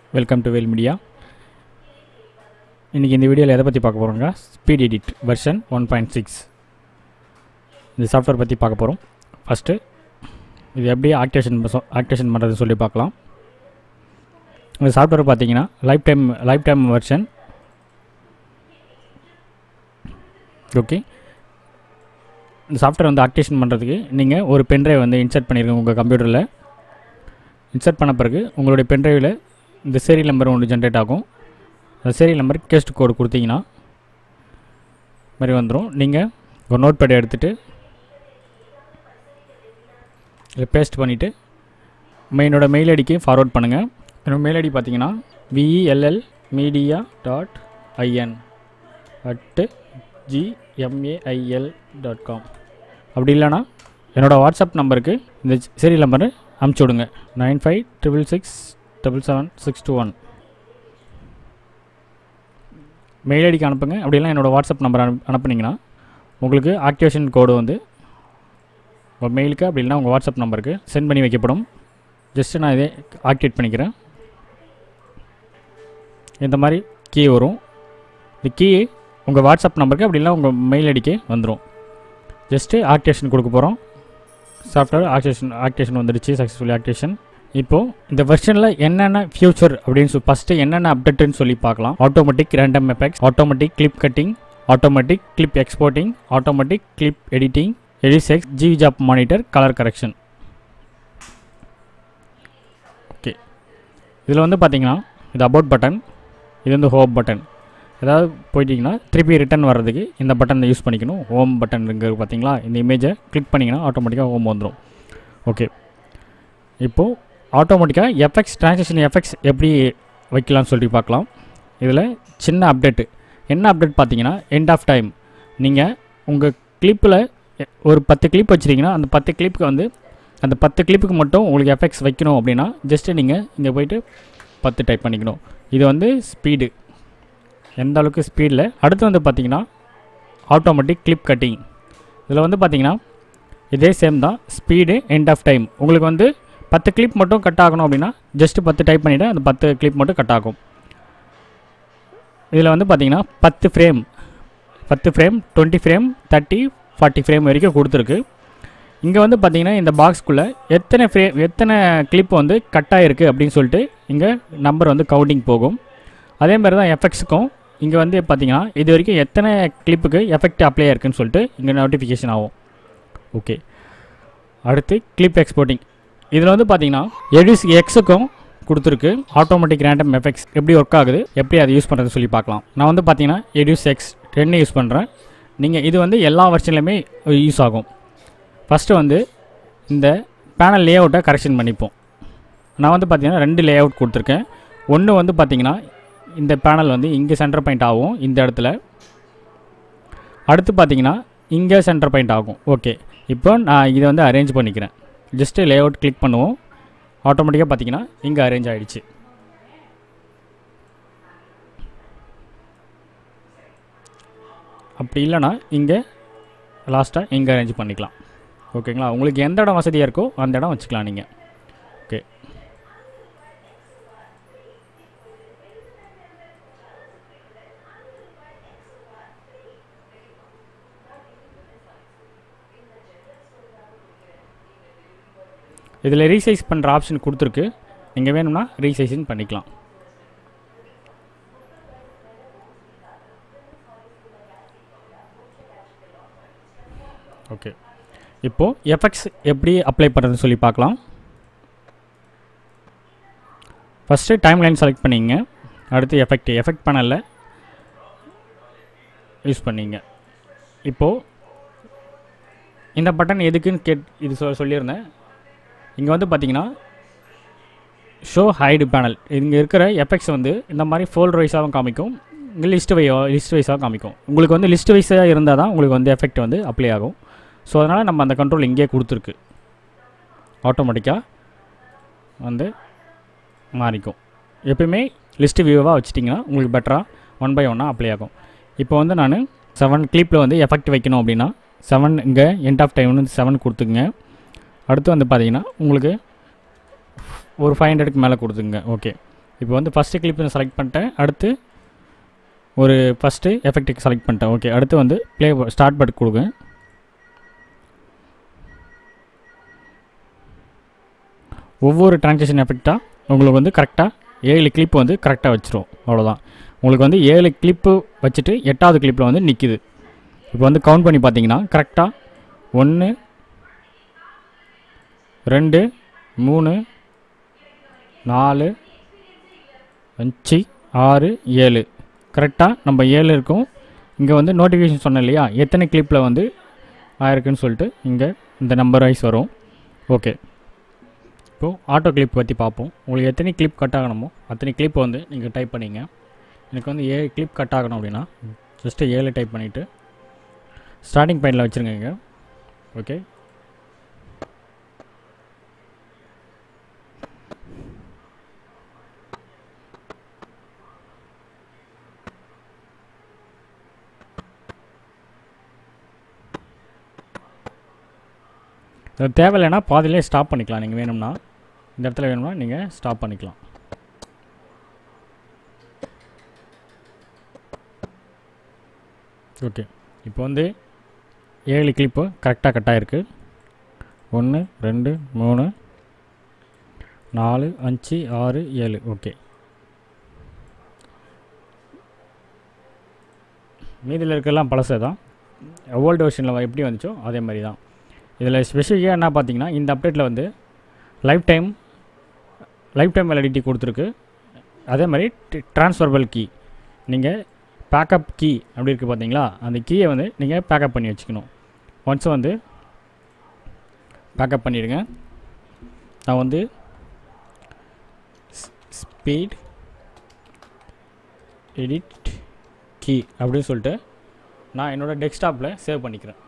welcome to Vel media இன்றைக்கி இந்த வீடியோவில் எதை பற்றி பார்க்க போகிறோங்க speed edit version one point six இந்த சாஃப்ட்வேர் பற்றி பார்க்க போகிறோம் ஃபஸ்ட்டு இது எப்படி ஆக்டிவேஷன் ஆக்டிவேஷன் பண்ணுறதுன்னு சொல்லி பார்க்கலாம் இந்த சாஃப்ட்வேர் பார்த்தீங்கன்னா life time life time version okay இந்த சாஃப்ட்வேர் வந்து ஆக்டிவேஷன் பண்ணுறதுக்கு நீங்கள் ஒரு பென்ட்ரைவ் வந்து இன்சர்ட் பண்ணியிருக்கோங்க உங்கள் கம்ப்யூட்டரில் இன்சர்ட் பண்ண பிறகு உங்களுடைய பென்ட்ரைவில் இந்த சீரியல் நம்பர் ஒன்று ஜென்ரேட் ஆகும் அந்த சீரியல் நம்பர் கேஸ்ட் கோடு கொடுத்தீங்கன்னா மாதிரி வந்துடும் நீங்கள் ஒரு நோட் பேட் எடுத்துகிட்டு இதில் பேஸ்ட் பண்ணிவிட்டு என்னோட மெயில் ஐடிக்கு ஃபார்வர்ட் பண்ணுங்கள் என்னோடய மெயில் ஐடி பார்த்தீங்கன்னா V E L L media dot I N at G M A I L dot com அப்படி இல்லைனா என்னோடய வாட்ஸ்அப் நம்பருக்கு இந்த சீரியல் நம்பரை அமுச்சு விடுங்க nine five triple six double seven six two one mail ஐடிக்கு அனுப்புங்க அப்படிலாம் என்னோடய வாட்ஸ்அப் நம்பர் அனு அனுப்புனீங்கன்னா உங்களுக்கு ஆக்டிவேஷன் கோடு வந்து உங்கள் மெயிலுக்கு அப்படி இல்லைனா உங்கள் வாட்ஸ்அப் நம்பருக்கு சென்ட் பண்ணி வைக்கப்படும் ஜஸ்ட்டு நான் இதே ஆக்டிவேட் பண்ணிக்கிறேன் இந்த மாதிரி கீ வரும் இந்த கீ உங்கள் வாட்ஸ்அப் நம்பருக்கு அப்படி இல்லை உங்கள் மெயில் ஐடிக்கு வந்துடும் ஜஸ்ட்டு ஆக்டிவேஷன் கொடுக்க போகிறோம் சாஃப்ட்வேர் ஆக்டிவேஷன் ஆக்டிவேஷன் வந்துடுச்சு சக்ஸஸ்ஃபுல்லி ஆக்டிவேஷன் இப்போது இந்த வெர்ஷனில் என்னென்ன ஃபியூச்சர் அப்படின்னு சொல்லி ஃபஸ்ட்டு என்னென்ன அப்டேட்டுன்னு சொல்லி பார்க்கலாம் automatic random effects automatic clip cutting automatic clip exporting automatic clip editing Edius X G job monitor color correction okay இதில் வந்து பார்த்தீங்கன்னா இது அபவுட் பட்டன் இது வந்து ஹோம் பட்டன் ஏதாவது போயிட்டீங்கன்னா திருப்பி ரிட்டன் வர்றதுக்கு இந்த பட்டன் யூஸ் பண்ணிக்கணும் ஹோம் பட்டன் இருக்குது பார்த்தீங்களா இந்த இமேஜை கிளிக் பண்ணிங்கன்னா ஆட்டோமேட்டிக்காக ஹோம் வந்துடும் ஓகே இப்போது ஆட்டோமேட்டிக்காக எஃபெக்ட்ஸ் ட்ரான்சாக்ஷன் எஃபெக்ட்ஸ் எப்படி வைக்கலாம்னு சொல்லி பார்க்கலாம் இதில் சின்ன அப்டேட்டு என்ன அப்டேட் பார்த்தீங்கன்னா எண்ட் ஆஃப் டைம் நீங்கள் உங்கள் கிளிப்பில் ஒரு பத்து கிளிப் வச்சுருக்கீங்கன்னா அந்த பத்து கிளிப்புக்கு வந்து அந்த பத்து கிளிப்புக்கு மட்டும் உங்களுக்கு எஃபெக்ட்ஸ் வைக்கணும் அப்படின்னா ஜஸ்ட்டு நீங்கள் இங்கே போயிட்டு பத்து டைப் பண்ணிக்கணும் இது வந்து ஸ்பீடு எந்த அளவுக்கு ஸ்பீடில் அடுத்து வந்து பார்த்தீங்கன்னா ஆட்டோமேட்டிக் கிளிப் கட்டிங் இதில் வந்து பார்த்தீங்கன்னா இதே சேம் தான் ஸ்பீடு எண்ட் ஆஃப் டைம் உங்களுக்கு வந்து பத்து கிளிப் மட்டும் கட் ஆகணும் அப்படின்னா ஜஸ்ட்டு பத்து டைப் பண்ணிவிட்டு அந்த பத்து கிளிப் மட்டும் கட் ஆகும் இதில் வந்து பார்த்தீங்கன்னா பத்து ஃப்ரேம் பத்து frame twenty frame thirty forty frame வரைக்கும் கொடுத்துருக்கு இங்கே வந்து பார்த்தீங்கன்னா இந்த பாக்ஸ்க்குள்ளே எத்தனை ஃப்ரேம் எத்தனை கிளிப் வந்து கட் ஆகிருக்கு அப்படின்னு சொல்லிட்டு இங்கே நம்பர் வந்து கவுண்டிங் போகும் அதே மாதிரி தான் எஃபெக்ட்ஸுக்கும் இங்கே வந்து பார்த்தீங்கன்னா இது வரைக்கும் எத்தனை கிளிப்புக்கு எஃபெக்ட் அப்ளை ஆயிருக்குன்னு சொல்லிட்டு இங்கே நோட்டிஃபிகேஷன் ஆகும் ஓகே அடுத்து கிளிப் எக்ஸ்போர்ட்டிங் இதில் வந்து பார்த்தீங்கன்னா எடிஸ் எக்ஸுக்கும் கொடுத்துருக்கு ஆட்டோமேட்டிக் ரேண்டம் எஃபெக்ட்ஸ் எப்படி ஒர்க் ஆகுது எப்படி அதை யூஸ் பண்ணுறது சொல்லி பார்க்கலாம் நான் வந்து பார்த்தீங்கன்னா எடியூஸ் எக்ஸ் ரெண்டு யூஸ் பண்ணுறேன் நீங்கள் இது வந்து எல்லா வருஷன்லையுமே யூஸ் ஆகும் ஃபஸ்ட்டு வந்து இந்த பேனல் லே அவுட்டை கரெக்ஷன் பண்ணிப்போம் நான் வந்து பார்த்தீங்கன்னா ரெண்டு லே அவுட் கொடுத்துருக்கேன் ஒன்று வந்து பார்த்தீங்கன்னா இந்த பேனல் வந்து இங்கே சென்டர் பாயிண்ட் ஆகும் இந்த இடத்துல அடுத்து பார்த்தீங்கன்னா இங்கே சென்டர் பாயிண்ட் ஆகும் ஓகே இப்போ நான் இதை வந்து அரேஞ்ச் பண்ணிக்கிறேன் ஜஸ்ட்டு லே அவுட் கிளிக் பண்ணுவோம் ஆட்டோமேட்டிக்காக பார்த்தீங்கன்னா இங்கே அரேஞ்ச் ஆகிடுச்சு அப்படி இல்லைனா இங்கே லாஸ்ட்டாக இங்கே அரேஞ்ச் பண்ணிக்கலாம் ஓகேங்களா உங்களுக்கு எந்த இடம் வசதியாக இருக்கோ அந்த இடம் வச்சுக்கலாம் நீங்கள் ஓகே இதில் ரீசைஸ் பண்ணுற ஆப்ஷன் கொடுத்துருக்கு நீங்கள் வேணும்னா ரீசைஸிங் பண்ணிக்கலாம் ஓகே இப்போது எஃபெக்ட்ஸ் எப்படி அப்ளை பண்ணுறதுன்னு சொல்லி பார்க்கலாம் ஃபஸ்ட்டு டைம் லைன் செலக்ட் பண்ணிங்க அடுத்து எஃபெக்ட் எஃபெக்ட் பண்ணல யூஸ் பண்ணிங்க இப்போது இந்த பட்டன் எதுக்குன்னு கேட் இது சொ சொல்லியிருந்தேன் இங்கே வந்து பார்த்தீங்கன்னா ஷோ ஹைடு பேனல் இங்கே இருக்கிற எஃபெக்ட்ஸ் வந்து இந்த மாதிரி ஃபோல்டர் வைஸாகவும் காமிக்கும் இங்கே லிஸ்ட் வையோ லிஸ்ட் வைஸாக காமிக்கும் உங்களுக்கு வந்து லிஸ்ட் வைஸாக இருந்தால் தான் உங்களுக்கு வந்து எஃபெக்ட் வந்து அப்ளை ஆகும் ஸோ அதனால் நம்ம அந்த கண்ட்ரோல் இங்கேயே கொடுத்துருக்கு ஆட்டோமேட்டிக்காக வந்து மாறிக்கும் எப்பயுமே லிஸ்ட்டு வியூவாக வச்சிட்டிங்கன்னா உங்களுக்கு பெட்டராக ஒன் பை ஒன்னாக அப்ளை ஆகும் இப்போ வந்து நான் செவன் கிளிப்பில் வந்து எஃபெக்ட் வைக்கணும் அப்படின்னா செவன் இங்கே எண்ட் ஆஃப் டைம் வந்து செவன் கொடுத்துங்க அடுத்து வந்து பார்த்தீங்கன்னா உங்களுக்கு ஒரு ஃபைவ் ஹண்ட்ரடுக்கு மேலே கொடுத்துங்க ஓகே இப்போ வந்து ஃபஸ்ட்டு கிளிப்பு செலக்ட் பண்ணிட்டேன் அடுத்து ஒரு ஃபஸ்ட்டு எஃபெக்ட்டுக்கு செலக்ட் பண்ணிட்டேன் ஓகே அடுத்து வந்து ப்ளே ஸ்டார்ட் பட் கொடுங்க ஒவ்வொரு ட்ரான்சாக்ஷன் எஃபெக்டாக உங்களுக்கு வந்து கரெக்டாக ஏழு கிளிப் வந்து கரெக்டாக வச்சிரும் அவ்வளோதான் உங்களுக்கு வந்து ஏழு கிளிப்பு வச்சுட்டு எட்டாவது கிளிப்பில் வந்து நிற்கிது இப்போ வந்து கவுண்ட் பண்ணி பார்த்தீங்கன்னா கரெக்டாக ஒன்று ரெண்டு மூணு நாலு அஞ்சு ஆறு ஏழு கரெக்டாக நம்ம ஏழு இருக்கும் இங்கே வந்து நோட்டிஃபிகேஷன் சொன்னேன் இல்லையா எத்தனை கிளிப்பில் வந்து ஆயிருக்குன்னு சொல்லிட்டு இங்கே இந்த நம்பர் வைஸ் வரும் ஓகே இப்போது ஆட்டோ கிளிப் பற்றி பார்ப்போம் உங்களுக்கு எத்தனை கிளிப் கட் ஆகணுமோ அத்தனை கிளிப் வந்து நீங்கள் டைப் பண்ணிங்க எனக்கு வந்து ஏழு கிளிப் கட் ஆகணும் அப்படின்னா ஜஸ்ட்டு ஏழு டைப் பண்ணிவிட்டு ஸ்டார்டிங் பாயிண்டில் வச்சுருங்க இங்கே ஓகே இது தேவையில்லைன்னா பாதியிலே ஸ்டாப் பண்ணிக்கலாம் நீங்கள் வேணும்னா இந்த இடத்துல வேணும்னா நீங்கள் ஸ்டாப் பண்ணிக்கலாம் ஓகே இப்போ வந்து ஏழு கிளிப்பு கரெக்டாக கட் ஆகிருக்கு ஒன்று ரெண்டு மூணு நாலு அஞ்சு ஆறு ஏழு ஓகே மீதியில் இருக்கலாம் பழசே தான் ஓல்டு வெர்ஷனில் எப்படி வந்துச்சோ அதே மாதிரி தான் இதில் ஸ்பெசிஃபிக்காக என்ன பார்த்தீங்கன்னா இந்த அப்டேட்டில் வந்து life time life time validity கொடுத்துருக்கு அதே மாதிரி ட்ரான்ஸ்ஃபர்பல் கீ நீங்கள் பேக்கப் கீ அப்படி இருக்குது பார்த்தீங்களா அந்த கீயை வந்து நீங்கள் பேக்கப் பண்ணி வச்சுக்கணும் ஒன்ஸ் வந்து பேக்கப் பண்ணிடுங்க நான் வந்து ஸ்பீட் எடிட் கீ அப்படின்னு சொல்லிட்டு நான் என்னோடய டெஸ்க்டாப்பில் சேவ் பண்ணிக்கிறேன்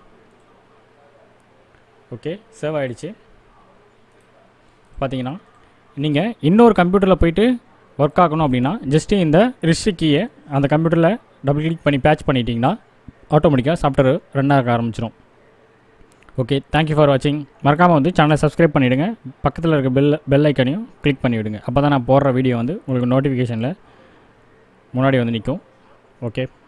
ஓகே சேவ் ஆகிடுச்சு பார்த்தீங்கன்னா நீங்கள் இன்னொரு கம்ப்யூட்டரில் போயிட்டு ஒர்க் ஆகணும் அப்படின்னா ஜஸ்ட்டு இந்த ரிஸ்ட் கீயை அந்த கம்ப்யூட்டரில் டபுள் கிளிக் பண்ணி பேட்ச் பண்ணிட்டீங்கன்னா ஆட்டோமேட்டிக்காக சாஃப்ட்வேர் ரன் ஆக ஆரம்பிச்சிடும் ஓகே தேங்க்யூ ஃபார் வாட்சிங் மறக்காமல் வந்து சேனலை சப்ஸ்கிரைப் பண்ணிவிடுங்க பக்கத்தில் இருக்க பெல் பெல் ஐக்கனையும் கிளிக் பண்ணி விடுங்க அப்போ தான் நான் போடுற வீடியோ வந்து உங்களுக்கு நோட்டிஃபிகேஷனில் முன்னாடி வந்து நிற்கும் ஓகே